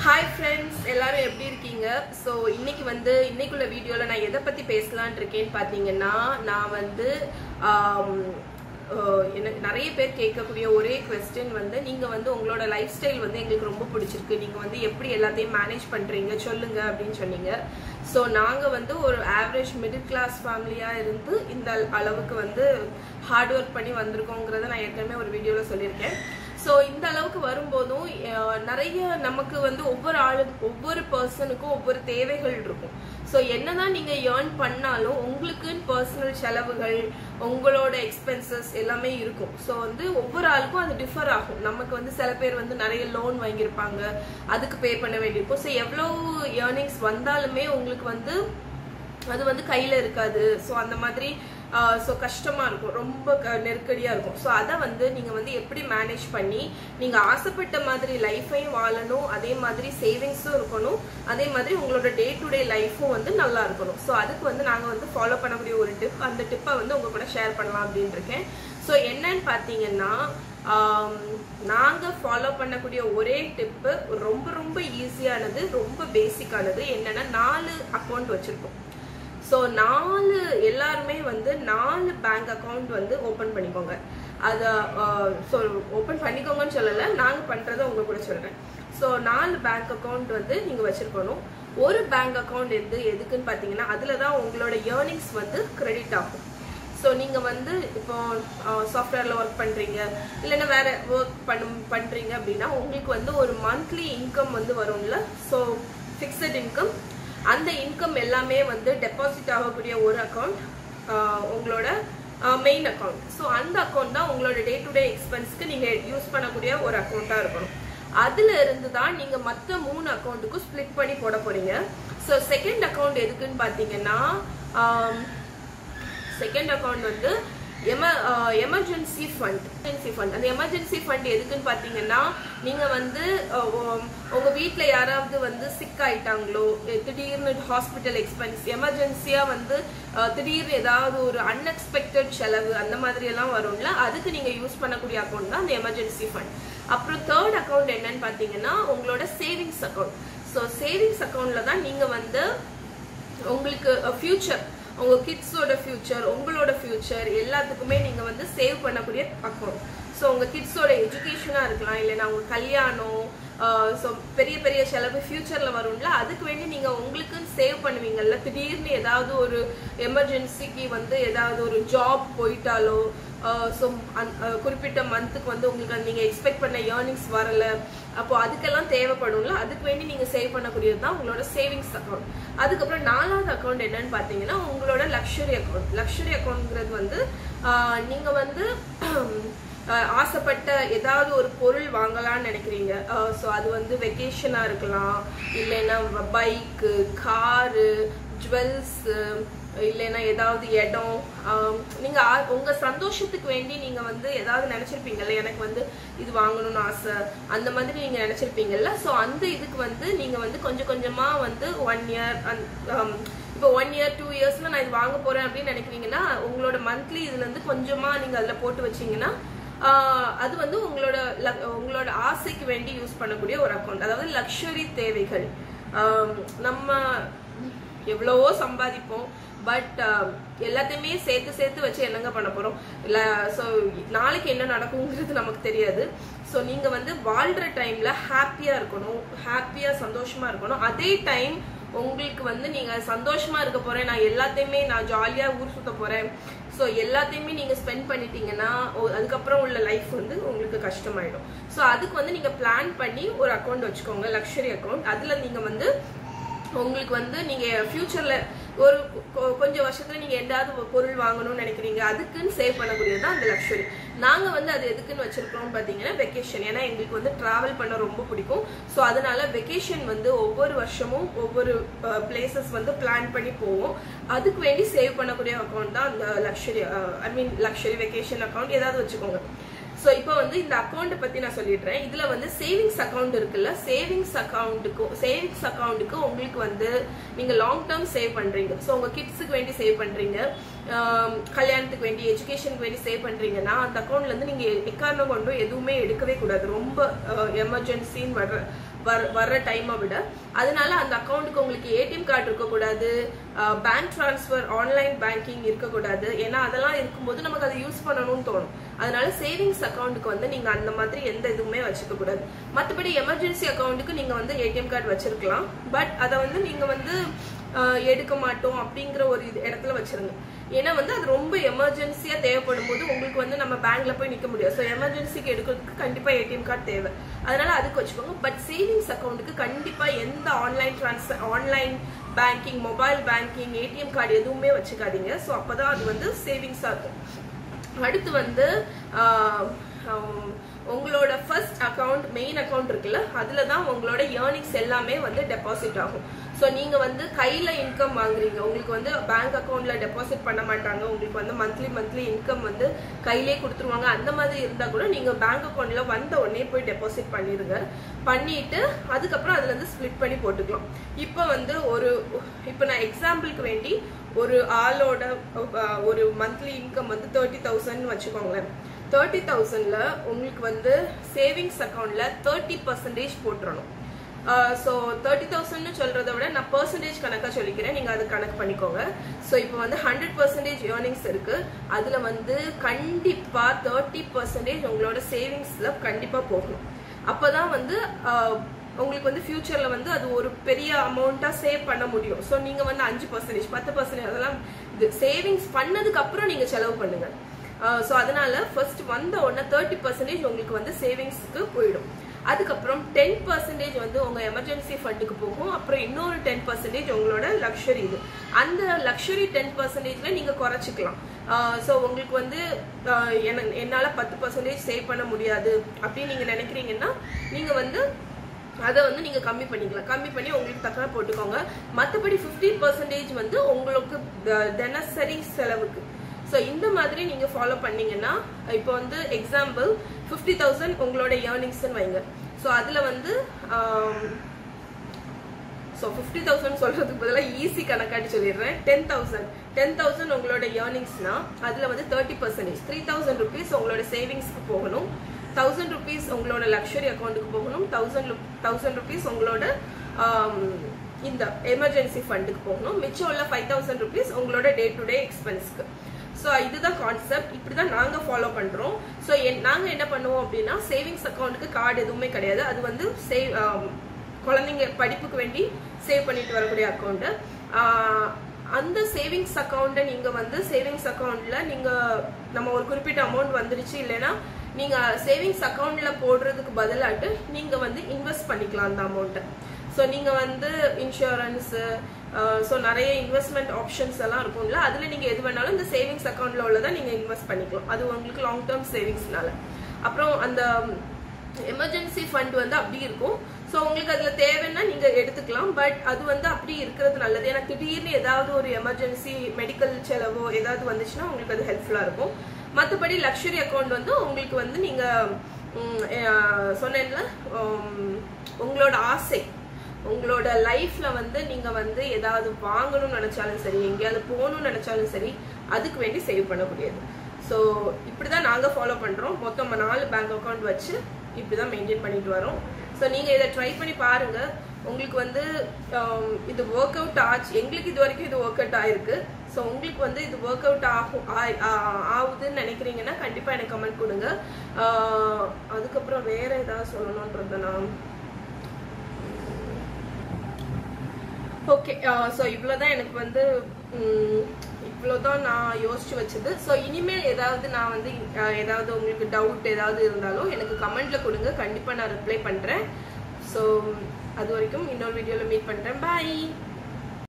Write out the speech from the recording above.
hi friends எல்லாரும் எப்படி இருக்கீங்க ஸோ இன்னைக்கு வந்து இன்னைக்குள்ள வீடியோவில் நான் எதை பற்றி பேசலான் இருக்கேன்னு பார்த்தீங்கன்னா நான் வந்து ஆம், அஹ், எனக்கு நிறைய பேர் கேட்கக்கூடிய ஒரே கொஸ்டின் வந்து நீங்கள் வந்து உங்களோட லைஃப் ஸ்டைல் வந்து எங்களுக்கு ரொம்ப பிடிச்சிருக்கு நீங்கள் வந்து எப்படி எல்லாத்தையும் மேனேஜ் பண்ணுறீங்க சொல்லுங்க அப்படின்னு சொன்னீங்க ஸோ நாங்கள் வந்து ஒரு ஆவரேஜ் மிடில் கிளாஸ் ஃபேமிலியாக இருந்து இந்த அளவுக்கு வந்து ஹார்ட் ஒர்க் பண்ணி வந்திருக்கோங்கிறத நான் ஏற்கனவே ஒரு வீடியோவில் சொல்லியிருக்கேன் ஸோ இந்த அளவுக்கு வரும்போதும் அஹ், நிறைய நமக்கு வந்து ஒவ்வொரு ஆளு ஒவ்வொரு பர்சனுக்கும் ஒவ்வொரு தேவைகள் இருக்கும் ஸோ என்னதான் நீங்க ஏர்ன் பண்ணாலும் உங்களுக்குன்னு பர்சனல் செலவுகள் உங்களோட எக்ஸ்பென்சஸ் எல்லாமே இருக்கும் ஸோ வந்து ஒவ்வொரு ஆளுக்கும் அது டிஃபர் ஆகும் நமக்கு வந்து சில பேர் வந்து நிறைய லோன் வாங்கியிருப்பாங்க அதுக்கு பே பண்ண வேண்டியிருக்கும் ஸோ எவ்வளோ ஏர்னிங்ஸ் வந்தாலுமே உங்களுக்கு வந்து அது வந்து கையில இருக்காது ஸோ அந்த மாதிரி ஸோ கஷ்டமா இருக்கும் ரொம்ப க- நெருக்கடியா இருக்கும் ஸோ அதை வந்து நீங்க வந்து எப்படி மேனேஜ் பண்ணி நீங்க ஆசைப்பட்ட மாதிரி லைஃபையும் வாழணும் அதே மாதிரி சேவிங்ஸும் இருக்கணும் அதே மாதிரி உங்களோட டே டு டே லைஃபும் வந்து நல்லா இருக்கணும் ஸோ அதுக்கு வந்து நாங்க வந்து ஃபாலோ பண்ணக்கூடிய ஒரு டிப் அந்த டிப்பை வந்து உங்க கூட ஷேர் பண்ணலாம் அப்படின்னு இருக்கேன் ஸோ என்னன்னு பார்த்தீங்கன்னா ஆம், நாங்க ஃபாலோ பண்ணக்கூடிய ஒரே டிப்பு ரொம்ப ரொம்ப ஈஸியானது ரொம்ப பேசிக்கானது என்னன்னா நாலு அக்கௌண்ட் வச்சிருக்கோம் ஸோ நாலு எல்லாருமே வந்து நாலு பேங்க் அக்கவுண்ட் வந்து ஓப்பன் பண்ணிக்கோங்க அதை ஸோ ஓப்பன் பண்ணிக்கோங்கன்னு சொல்லலை நாங்கள் பண்ணுறதை உங்க கூட சொல்கிறேன் ஸோ நாலு பேங்க் அக்கவுண்ட் வந்து நீங்கள் வச்சுருக்கணும் ஒரு பேங்க் அக்கவுண்ட் எது எதுக்குன்னு பார்த்தீங்கன்னா அதில் தான் உங்களோட ஏர்னிங்ஸ் வந்து கிரெடிட் ஆகும் ஸோ நீங்கள் வந்து இப்போ சாஃப்ட்வேரில் ஒர்க் பண்ணுறீங்க இல்லைன்னா வேற ஒர்க் பண்ணும் பண்ணுறீங்க அப்படின்னா உங்களுக்கு வந்து ஒரு மந்த்லி இன்கம் வந்து வரும்ல ஸோ ஃபிக்ஸட் இன்கம் அந்த இன்கம் எல்லாமே வந்து டெபாசிட் ஆகக்கூடிய ஒரு அக்கௌண்ட் உங்களோட மெயின் அக்கௌண்ட் ஸோ அந்த அக்கௌண்ட் தான் உங்களோட டே டு டே எக்ஸ்பென்ஸ்க்கு நீங்கள் யூஸ் பண்ணக்கூடிய ஒரு அக்கௌண்ட்டாக இருக்கணும் அதுல இருந்து தான் நீங்க மத்த மூணு அக்கௌண்ட்டுக்கும் ஸ்ப்ளிட் பண்ணி போட போறீங்க ஸோ செகண்ட் அக்கௌண்ட் எதுக்குன்னு பார்த்தீங்கன்னா செகண்ட் அக்கௌண்ட் வந்து எம எமர்ஜென்சி ஃபண்ட் எமர்ஜென்சி ஃபண்ட் அந்த எமர்ஜென்சி ஃபண்ட் எதுக்குன்னு பார்த்தீங்கன்னா நீங்கள் வந்து அஹ், உம், உங்க வீட்டில் யாராவது வந்து சிக் ஆயிட்டாங்களோ எ- திடீர்னு ஹாஸ்பிட்டல் எக்ஸ்பென்ஸ் எமர்ஜென்சியாக வந்து அஹ், திடீர்னு ஏதாவது ஒரு அன்எக்ஸ்பெக்டட் செலவு அந்த மாதிரி எல்லாம் வரும்ல அதுக்கு நீங்கள் யூஸ் பண்ணக்கூடிய அக்கௌண்ட் தான் அந்த எமர்ஜென்சி ஃபண்ட் அப்புறம் தேர்ட் அக்கௌண்ட் என்னன்னு பார்த்தீங்கன்னா உங்களோட சேவிங்ஸ் அக்கௌண்ட் ஸோ சேவிங்ஸ் அக்கௌண்ட்ல தான் நீங்கள் வந்து உங்களுக்கு ஃபியூச்சர் உங்க கிட்ஸோட ஃபியூச்சர் உங்களோட ஃபியூச்சர் எல்லாத்துக்குமே நீங்க வந்து சேவ் பண்ணக்கூடிய அக்கௌண்ட் ஸோ உங்க கிட்ஸோட எஜுகேஷனா இருக்கலாம் இல்லைன்னா உங்க கல்யாணம் ஸோ பெரிய பெரிய செலவு ஃபியூச்சர்ல வரும்ல அதுக்கு வேண்டி நீங்க உங்களுக்குன்னு சேவ் பண்ணுவீங்கல்ல திடீர்னு ஏதாவது ஒரு எமர்ஜென்சிக்கு வந்து ஏதாவது ஒரு ஜாப் போயிட்டாலோ ஸோ குறிப்பிட்ட மந்த்துக்கு வந்து உங்களுக்கு நீங்க எக்ஸ்பெக்ட் பண்ண ஏர்னிங்ஸ் வரல அப்போ அதுக்கெல்லாம் தேவைப்படும்ல அதுக்கு வேண்டி நீங்க சேவ் பண்ணக்கூடியது தான் உங்களோட சேவிங்ஸ் அக்கௌண்ட் அதுக்கப்புறம் நாலாவது அக்கௌண்ட் என்னன்னு பார்த்தீங்கன்னா உங்களோட லக்ஸரி அக்கௌண்ட் லக்ஸரி அக்கௌண்ட்ங்கிறது வந்து ஆஹ், நீங்க வந்து ஆஹ், ஆசைப்பட்ட ஏதாவது ஒரு பொருள் வாங்கலாம்னு நினைக்கிறீங்க ஸோ அது வந்து வெக்கேஷனா இருக்கலாம் இல்லைன்னா பைக்கு காரு ஜுவல்ஸு இல்லைன்னா ஏதாவது இடம் ஆம், நீங்க ஆ- உங்க சந்தோஷத்துக்கு வேண்டி நீங்க வந்து ஏதாவது நினைச்சிருப்பீங்கல்ல எனக்கு வந்து இது வாங்கணும்னு ஆசை அந்த மாதிரி நீங்க நினைச்சிருப்பீங்கல்ல ஸோ அந்த இதுக்கு வந்து நீங்க வந்து கொஞ்சம் கொஞ்சமா வந்து ஒன் இயர் இப்போ ஒன் இயர் டூ இயர்ஸ்ல நான் இது வாங்க போறேன் அப்படின்னு நினைக்கிறீங்கன்னா உங்களோட மந்த்லி இதுல இருந்து கொஞ்சமா நீங்க அதுல போட்டு வச்சீங்கன்னா ஆஹ், அது வந்து உங்களோட லக்- உங்களோட ஆசைக்கு வேண்டி யூஸ் பண்ணக்கூடிய ஒரு அக்கௌண்ட் அதாவது லக்ஸரி தேவைகள் ஆம், நம்ம எவ்வளவோ சம்பாதிப்போம் பட் எல்லாத்தையுமே சேர்த்து சேர்த்து வச்சு என்னங்க பண்ண போறோம் இல்ல ஸோ நாளைக்கு என்ன நடக்குங்கிறது நமக்கு தெரியாது ஸோ நீங்க வந்து வாழ்ற டைம்ல ஹாப்பியா இருக்கணும் ஹாப்பியா சந்தோஷமா இருக்கணும் அதே டைம் உங்களுக்கு வந்து நீங்க சந்தோஷமா இருக்க போறேன் நான் எல்லாத்தையுமே நான் ஜாலியா ஊர் சுத்த போறேன் ஸோ எல்லாத்தையுமே நீங்க ஸ்பெண்ட் பண்ணிட்டீங்கன்னா ஓ- அதுக்கப்புறம் உள்ள லைஃப் வந்து உங்களுக்கு கஷ்டமாயிடும் ஸோ அதுக்கு வந்து நீங்க பிளான் பண்ணி ஒரு அக்கௌண்ட் வச்சுக்கோங்க லக்ஸரி அக்கௌண்ட் அதுல நீங்க வந்து உங்களுக்கு வந்து நீங்க ஃபியூச்சர்ல ஒரு கொ- கொஞ்சம் வருஷத்துல நீங்க எந்தாவது ஒரு பொருள் வாங்கணும்னு நினைக்கிறீங்க அதுக்குன்னு சேவ் பண்ணக்கூடியது தான் அந்த லக்ஸரி நாங்க வந்து அது எதுக்குன்னு வச்சிருக்கோம் பாத்தீங்கன்னா வெக்கேஷன் ஏன்னா எங்களுக்கு வந்து டிராவல் பண்ண ரொம்ப பிடிக்கும் ஸோ அதனால வெக்கேஷன் வந்து ஒவ்வொரு வருஷமும் ஒவ்வொரு பிளேசஸ் வந்து பிளான் பண்ணி போவோம் அதுக்கு வேண்டி சேவ் பண்ணக்கூடிய அக்கௌண்ட் தான் அந்த luxury I mean luxury vacation account ஏதாவது வச்சுக்கோங்க ஸோ இப்போ வந்து இந்த அக்கௌண்ட்டை பத்தி நான் சொல்லிடுறேன் இதுல வந்து சேவிங்ஸ் அக்கௌண்ட் இருக்குல்ல சேவிங்ஸ் அக்கௌண்ட்டுக்கு சேவிங்ஸ் அக்கௌண்ட்டுக்கு உங்களுக்கு வந்து நீங்க லாங் டேர்ம் சேவ் பண்றீங்க ஸோ உங்க கிட்ஸுக்கு வேண்டி சேவ் பண்றீங்க ஆம், கல்யாணத்துக்கு வேண்டி எஜுகேஷனுக்கு வேண்டி சேவ் பண்றீங்கன்னா அந்த அக்கௌண்ட்ல இருந்து நீங்க எக்காரணம் கொண்டும் எதுவுமே எடுக்கவே கூடாது ரொம்ப எமர்ஜென்சின்னு வர்ற வர்- வர்ற டைமை விட அதனால அந்த அக்கௌண்ட்டுக்கு உங்களுக்கு ஏடிஎம் கார்டு இருக்கக்கூடாது பேங்க் ட்ரான்ஸ்ஃபர் ஆன்லைன் பேங்கிங் இருக்கக்கூடாது ஏன்னா அதெல்லாம் இருக்கும்போது நமக்கு அதை யூஸ் பண்ணணும்னு தோணும் அதனால சேவிங்ஸ் அக்கௌண்ட்டுக்கு வந்து நீங்க அந்த மாதிரி எந்த இதுவுமே வச்சுக்க கூடாது மற்றபடி எமர்ஜென்சி அக்கௌண்ட்டுக்கு நீங்க வந்து ஏடிஎம் கார்டு வச்சிருக்கலாம் பட் அதை வந்து நீங்க வந்து ஆஹ், எடுக்க மாட்டோம் அப்படிங்கிற ஒரு இது இடத்துல வச்சிருங்க ஏன்னா வந்து அது ரொம்ப எமர்ஜென்சியா தேவைப்படும் போது உங்களுக்கு வந்து நம்ம பேங்க்ல போய் நிக்க முடியாது ஸோ எமர்ஜென்சிக்கு எடுக்கிறதுக்கு கண்டிப்பா ஏடிஎம் கார்டு தேவை அதனால அதுக்கு வச்சுக்கோங்க பட் சேவிங்ஸ் அக்கௌண்ட்டுக்கு கண்டிப்பா எந்த online transfer online banking mobile banking ATM card எதுவுமே வச்சுக்காதீங்க ஸோ அப்பதான் அது வந்து சேவிங்ஸா இருக்கும் அடுத்து வந்து ஆஹ், ஆம், உங்களோட ஃபர்ஸ்ட் அக்கவுண்ட் மெயின் அக்கவுண்ட் இருக்குல்ல அதுல தான் உங்களோட ஏர்னிங்ஸ் எல்லாமே வந்து டெபாசிட் ஆகும் ஸோ நீங்க வந்து கையில இன்கம் வாங்குறீங்க உங்களுக்கு வந்து பேங்க் அக்கவுண்ட்ல டெபாசிட் பண்ண மாட்டாங்க உங்களுக்கு வந்து மந்த்லி மந்த்லி இன்கம் வந்து கையிலே கொடுத்துருவாங்க அந்த மாதிரி இருந்தா கூட நீங்க பேங்க் அக்கவுண்ட்ல வந்த உடனே போய் டெபாசிட் பண்ணிருங்க பண்ணிட்டு அதுக்கப்புறம் அதுல இருந்து ஸ்ப்ளிட் பண்ணி போட்டுக்கலாம் இப்போ வந்து ஒரு இப்போ நான் எக்ஸாம்பிளுக்கு வேண்டி ஒரு ஆளோட அஹ், ஒரு மந்த்லி இன்கம் வந்து தேர்ட்டி தௌசண்ட் வச்சுக்கோங்களேன் தேர்ட்டி தௌசண்ட்ல உங்களுக்கு வந்து சேவிங்ஸ் அக்கௌண்ட்ல தேர்ட்டி பர்சன்டேஜ் போட்டுறணும் ஸோ தேர்ட்டி தௌசண்ட்னு சொல்றதை விட நான் பர்சன்டேஜ் கணக்காக சொல்லிக்கிறேன் நீங்க அது கணக்கு பண்ணிக்கோங்க ஸோ இப்போ வந்து ஹண்ட்ரட் பர்சன்டேஜ் ஏர்னிங்ஸ் இருக்கு அதுல வந்து கண்டிப்பா தேர்ட்டி பர்சன்டேஜ் உங்களோட சேவிங்ஸ்ல கண்டிப்பா போகணும் அப்பதான் வந்து ஆஹ், உங்களுக்கு வந்து ஃபியூச்சர்ல வந்து அது ஒரு பெரிய அமௌண்ட்டா சேவ் பண்ண முடியும் ஸோ நீங்க வந்து அஞ்சு பர்சன்டேஜ் பத்து பர்சன்டேஜ் அதெல்லாம் இது சேவிங்ஸ் பண்ணதுக்கு அப்புறம் நீங்க செலவு பண்ணுங்க ஸோ அதனால ஃபர்ஸ்ட் வந்த உடனே தேர்ட்டி பர்சன்டேஜ் உங்களுக்கு வந்து சேவிங்ஸ்க்கு போயிடும் அதுக்கப்புறம் டென் பர்சன்டேஜ் வந்து உங்க எமர்ஜென்சி ஃபண்டுக்கு போகும் அப்புறம் இன்னொரு டென் பர்சன்டேஜ் உங்களோட லக்ஸரி இது அந்த லக்ஸரி டென் பர்சன்டேஜ்ல நீங்க குறைச்சிக்கலாம் ஸோ உங்களுக்கு வந்து ஆஹ் என்ன- என்னால பத்து பர்சன்டேஜ் சேவ் பண்ண முடியாது அப்படின்னு நீங்க நினைக்கிறீங்கன்னா நீங்க வந்து அதை வந்து நீங்க கம்மி பண்ணிக்கலாம் கம்மி பண்ணி உங்களுக்கு தக்கன போட்டுக்கோங்க மற்றபடி 50% பர்சன்டேஜ் வந்து உங்களுக்கு த- தினசரி செலவுக்கு ஸோ இந்த மாதிரி நீங்க ஃபாலோ பண்ணீங்கன்னா இப்போ வந்து எக்ஸாம்பிள் ஃபிஃப்டி தௌசண்ட் உங்களோட ஏர்னிங்ஸ்ன்னு வைங்க ஸோ அதுல வந்து ஸோ ஃபிஃப்டி தௌசண்ட் சொல்றதுக்கு பதிலாக ஈஸி கணக்காட்டி சொல்லிடுறேன் டென் தௌசண்ட் டென் தௌசண்ட் உங்களோட ஏர்னிங்ஸ்னா அதுல வந்து thirty percentage three thousand rupees உங்களோட சேவிங்ஸ்க்கு போகணும் தௌசண்ட் ருபீஸ் உங்களோட லக்ஸரி அக்கௌண்ட்டுக்கு போகணும் தௌசண்ட் தௌசண்ட் ருபீஸ் உங்களோட ஆம், இந்த எமர்ஜென்சி ஃபண்டுக்கு போகணும் மிச்சம் உள்ள ஃபைவ் தௌசண்ட் ருபீஸ் உங்களோட டே டு டே எக்ஸ்பென்ஸ்க்கு ஸோ இதுதான் கான்செப்ட் இப்படிதான் நாங்க ஃபாலோ பண்றோம் ஸோ நாங்க என்ன பண்ணுவோம் அப்படின்னா சேவிங்ஸ் அக்கௌண்ட்டுக்கு கார்டு எதுவுமே கிடையாது அது வந்து சேவ் குழந்தைங்க படிப்புக்கு வேண்டி சேவ் பண்ணிட்டு வரக்கூடிய அக்கௌண்ட் அந்த சேவிங்ஸ் அக்கௌண்ட்டை நீங்க வந்து சேவிங்ஸ் அக்கௌண்ட்ல நீங்க நம்ம ஒரு குறிப்பிட்ட அமௌண்ட் வந்துருச்சு இல்லைன்னா நீங்க சேவிங்ஸ் அக்கௌண்ட்ல போடுறதுக்கு பதிலாட்டு நீங்க வந்து இன்வெஸ்ட் பண்ணிக்கலாம் அந்த அமௌண்ட்டை ஸோ நீங்க வந்து இன்சூரன்ஸ் ஸோ நிறைய இன்வெஸ்ட்மெண்ட் ஆப்ஷன்ஸ் எல்லாம் இருக்கும்ல அதுல நீங்க எது வேணாலும் இந்த சேவிங்ஸ் அக்கௌண்ட்ல உள்ளதை நீங்க இன்வெஸ்ட் பண்ணிக்கலாம் அது உங்களுக்கு லாங் டேர்ம் சேவிங்ஸ்னால அப்புறம் அந்த எமர்ஜென்சி ஃபண்ட் வந்து அப்படி இருக்கும் ஸோ உங்களுக்கு அதுல தேவைன்னா நீங்க எடுத்துக்கலாம் பட் அது வந்து அப்படி இருக்கிறது நல்லது ஏன்னா திடீர்னு ஏதாவது ஒரு எமர்ஜென்சி மெடிக்கல் செலவோ ஏதாவது வந்துச்சுன்னா உங்களுக்கு அது ஹெல்ப்ஃபுல்லா இருக்கும் மற்றபடி லக்ஸரி அக்கௌண்ட் வந்து உங்களுக்கு வந்து நீங்க ம், அஹ், சொன்னேன்ல உம், உங்களோட ஆசை உங்களோட லைஃப்ல வந்து நீங்க வந்து ஏதாவது வாங்கணும்னு நினைச்சாலும் சரி எங்கேயாவது போகணும்னு நினைச்சாலும் சரி அதுக்கு வேண்டி சேவ் பண்ணக்கூடியது ஸோ இப்படிதான் நாங்க ஃபாலோ பண்றோம் மொத்தம் நாலு பேங்க் அக்கவுண்ட் வச்சு இப்படிதான் மெயின்டைன் பண்ணிட்டு வரோம் ஸோ நீங்க இதை ட்ரை பண்ணி பாருங்க உங்களுக்கு வந்து ஆம், இது ஒர்க் அவுட் ஆச்சு எங்களுக்கு இது வரைக்கும் இது ஒர்க் அவுட் ஆயிருக்கு ஸோ உங்களுக்கு வந்து இது ஒர்க் அவுட் ஆகும் ஆய்- ஆ- ஆகுதுன்னு நினைக்கிறீங்கன்னா கண்டிப்பா எனக்கு கமெண்ட் கொடுங்க ஆஹ், அதுக்கப்புறம் வேற ஏதாவது சொல்லணும்ன்றது நான் ஓகே ஸோ இவ்வளோதான் எனக்கு வந்து ம், இவ்வளோதான் நான் யோசிச்சு வச்சது ஸோ இனிமேல் ஏதாவது நான் வந்து அஹ், ஏதாவது உங்களுக்கு டவுட் ஏதாவது இருந்தாலும் எனக்கு கமெண்ட்ல கொடுங்க கண்டிப்பாக நான் ரிப்ளை பண்ணுறேன் ஸோ அது வரைக்கும் இன்னொரு வீடியோவில் மீட் பண்ணுறேன் பாய்